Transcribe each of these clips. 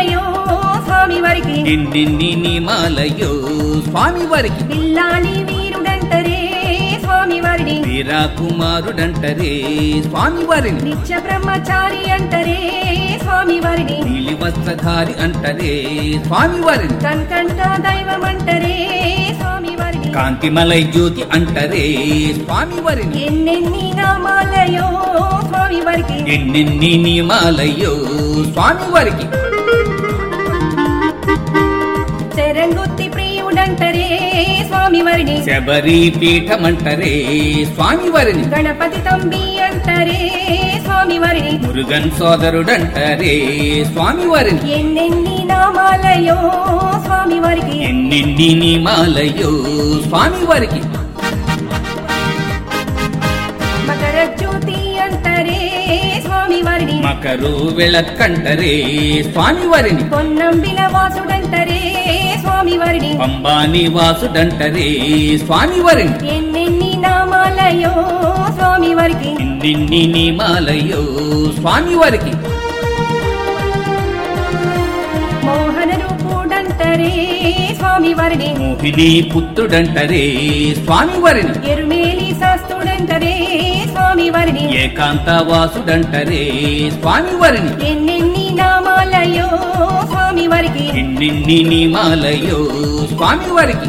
నియమాలయో స్వామి వారికి ఎన్నెన్ని నియమాలయో స్వామి వారికి పిల్లాలి వీరుడంటరే స్వామి వారిని వీరా కుమారుడంటరే స్వామి వారిని నిత్య బ్రహ్మచారి అంటరే స్వామి వారిని నీలి వస్త్రధారి అంటరే స్వామి వారిని కన్కంట దైవం అంటరే స్వామి వారిని కాంతిమలై జ్యోతి అంటరే స్వామి వారిని ఎన్నెన్ని నామాలయో స్వామి వారికి ఎన్నెన్ని నియమాలయ్యో స్వామి వారికి శరంగుత్తి ప్రియుడంటరే స్వామి వారిని శబరి పీఠమంటరే స్వామి వారిని గణపతి తంబి అంటరే స్వామి వారిని మురుగన్ సోదరుడంటరే స్వామి వారిని ఎన్నెన్ని నామాలయో స్వామి వారికి ఎన్నెన్ని నియమాలయ్యో స్వామి వారికి మకర జ్యోతి అంటరే స్వామి వారిని మకరు వెళక్కంటరే స్వామి వారిని పొన్నంబిల వాసుడంటరే స్వామి వారిని పంబాని వాసుడంటరే స్వామి వారిని ఎన్నెన్ని నామాలయో స్వామి వారికి ఎన్నెన్ని నియమాలయ్యో స్వామి వారికి మోహన రూపుడంటరే స్వామి వారిని మోహిని పుత్రుడంటరే స్వామి వారిని ఎరుమేలి శాస్త్రుడంటరే స్వామి వారిని ఏకాంత వాసుడంటరే స్వామి వారిని ఎన్నెన్ని నామాలయో స్వామి వారికి ఎన్నెన్ని నియమాలయ్యో స్వామి వారికి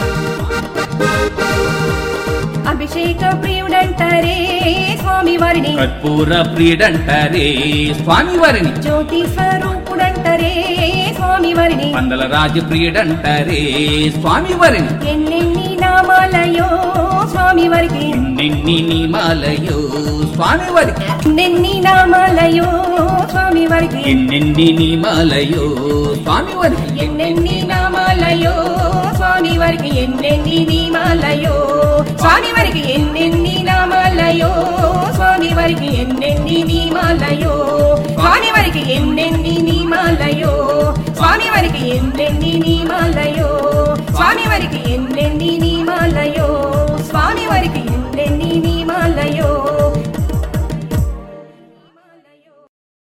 అభిషేక ప్రియుడంటరే స్వామి వారిని కర్పూర ప్రియుడంటారే స్వామి వారిని జ్యోతి స్వరూపుడంటరే స్వామి వారిని పందల రాజు ప్రియుడంటారే స్వామి వారిని ఎన్నెన్ని నామాలయో స్వామి వారికి ఎన్నెన్ని నియమాలయ్యో స్వామి వారికి ఎన్నెన్ని నామాలయో స్వామి వారికి ఎన్నెన్ని నియమాలయ్యో స్వామి వారికి ఎన్నెన్ని నామాలయో స్వామి వారికి ఎన్నెన్ని నియమాలయో స్వామి వారికి ఎన్నెన్ని నామాలయో స్వామి వారికి ఎన్నెన్ని నియమాలయో స్వామి వారికి ఎన్నెన్ని నియమాలయో స్వామి వారికి ఎన్నెన్ని నియమాలయో స్వామి వారికి ఎన్నెన్ని నియమాలయో స్వామి వారికి ఎన్నెన్ని నియమాలయో